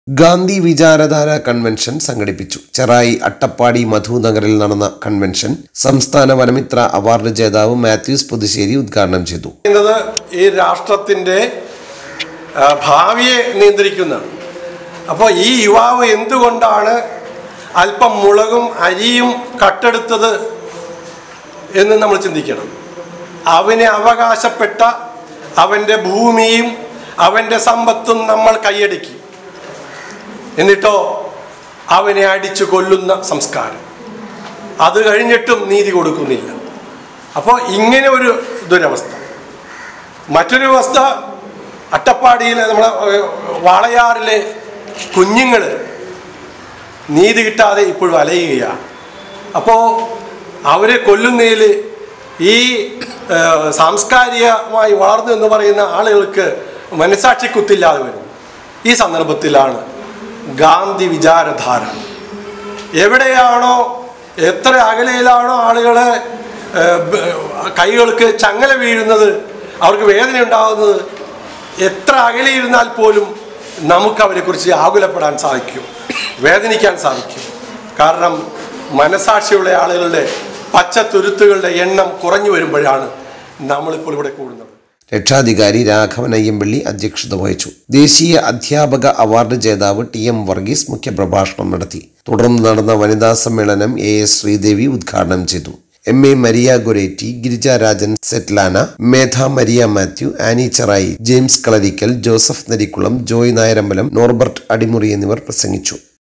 Gandhi വിചാരധാര convention സംഘടിപ്പിച്ചു ചെറായി അട്ടപ്പാടി മധുനഗറിൽ നടന്ന convention സംസ്ഥാന വനമിത്ര അവാർഡ് ജേതാവ് മാത്യൂസ് പുതുശ്ശേരി ഉദ്ഘാടനം ചെയ്തു ചെയ്യുന്നത് ഈ രാഷ്ട്രത്തിൻ്റെ ആ, ഭാവിയെ നിയന്ത്രിക്കുന്നതാണ് അപ്പോൾ ഈ യുവാവ് എന്തുകൊണ്ടാണ് അല്പം മുളകും അരിയും കട്ടെടുത്തത് എന്ന് നമ്മൾ ചിന്തിക്കണം അവന് അവകാശപ്പെട്ട അവൻ്റെ ഭൂമിയും അവൻ്റെ സമ്പത്തും നമ്മൾ കൈയടക്കി എന്നിട്ടോ അവനെ അടിച്ചു കൊല്ലുന്ന സംസ്കാരം അത് കഴിഞ്ഞിട്ടും നീതി കൊടുക്കുന്നില്ല അപ്പോൾ ഇങ്ങനെ ഒരു ദുരവസ്ഥ മറ്റൊരു അവസ്ഥ അട്ടപ്പാടിയിലെ നമ്മളെ ഏഹ്, വാളയാറിലെ കുഞ്ഞുങ്ങൾ നീതി കിട്ടാതെ ഇപ്പോഴും അലയുകയാണ് അപ്പോൾ അവരെ കൊല്ലുന്നതിൽ ഈ ഏഹ്, സാംസ്കാരികമായി വളർന്നു എന്ന് പറയുന്ന ആളുകൾക്ക് മനസാക്ഷി കുത്തില്ലാതെ വരുന്നു ഈ സന്ദർഭത്തിലാണ് ഗാന്ധി വിചാരധാര എവിടെയാണോ എത്ര അകലയിലാണോ ആളുകളെ ഏഹ്, ബ- കൈകൾക്ക് ചങ്ങല വീഴുന്നത് അവർക്ക് വേദന ഉണ്ടാകുന്നത് എത്ര അകലെയിരുന്നാൽ പോലും നമുക്ക് അവരെക്കുറിച്ച് ആകുലപ്പെടാൻ സാധിക്കും വേദനിക്കാൻ സാധിക്കും കാരണം മനസാക്ഷിയുള്ള ആളുകളുടെ പച്ച തുരുത്തുകളുടെ എണ്ണം കുറഞ്ഞു വരുമ്പോഴാണ് നമ്മളിപ്പോൾ ഇവിടെ കൂടുന്നത് രക്ഷാധികാരി രാഘവൻ അയ്യമ്പള്ളി അധ്യക്ഷത വഹിച്ചു ദേശീയ അധ്യാപക അവാർഡ് ജേതാവ് ടി എം വർഗീസ് മുഖ്യപ്രഭാഷണം നടത്തി തുടർന്ന് നടന്ന വനിതാ സമ്മേളനം എ എസ് ശ്രീദേവി ഉദ്ഘാടനം ചെയ്തു എം എ മരിയ ഗൊരേറ്റി ഗിരിജ രാജൻ സെറ്റ്ലാന മേധ മരിയ മാത്യു ആനി ചെറായി ജെയിംസ് കളരിക്കൽ ജോസഫ് നരിക്കുളം ജോയ് നായരമ്പലം നോർബർട്ട് അടിമുറി എന്നിവർ പ്രസംഗിച്ചു